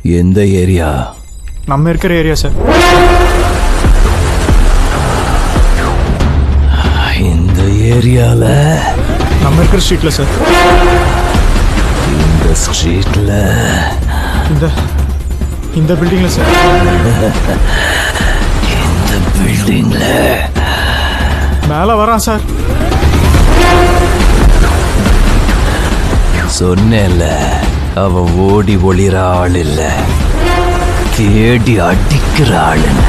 எந்த ஏரியா நம்ம இருக்கிற ஏரியா சார் இந்த ஏரியால நம்ம இருக்கிற ஸ்ட்ரீட்ல சார் இந்த ஸ்ட்ரீட்ல இந்த இந்த பில்டிங்ல சார் இந்த பில்டிங்ல மேல வரான் சார் சொன்னேன்ல அவ ஓடி ஒளிர ஆள் இல்ல தேடி அடிக்கிற ஆளுன்னு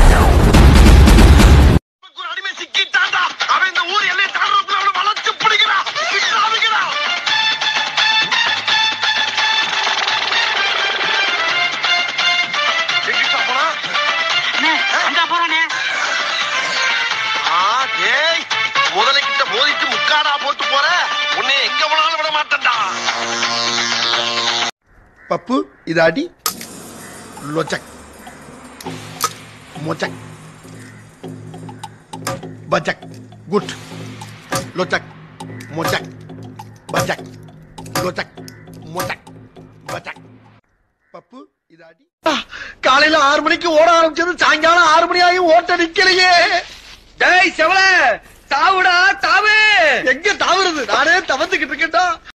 ஒரு அடிமை சிக்கிட்டான்டா அவன் இந்த ஊர் எல்லையை தாண்டறதுக்குள்ள அவனை வளைச்சு பிடிக்கிறான் விட்டுறாதீங்கடா எங்கிட்டா போனா ஆ, டேய், முதலைக்கிட்ட மோதிட்டு முக்காடா போட்டு போற உன்னை எங்க போனாலும் விட மாட்டேன்டா பப்பு இது அடி லொச்சக் மொச்சக் பஜக் குட் லொச்சக் மொச்சக் பஜக் லொச்சக் மொச்சக் பஜக் பப்பு இது அடி காலையில ஆறு மணிக்கு ஓட ஆரம்பிச்சது சாயங்காலம் ஆறு மணி ஆகி ஓட்ட நிக்கலையே டேய் செவல தாவுடா தாவு எங்க தாவுறது நானே தவந்துகிட்டு இருக்கேன்டா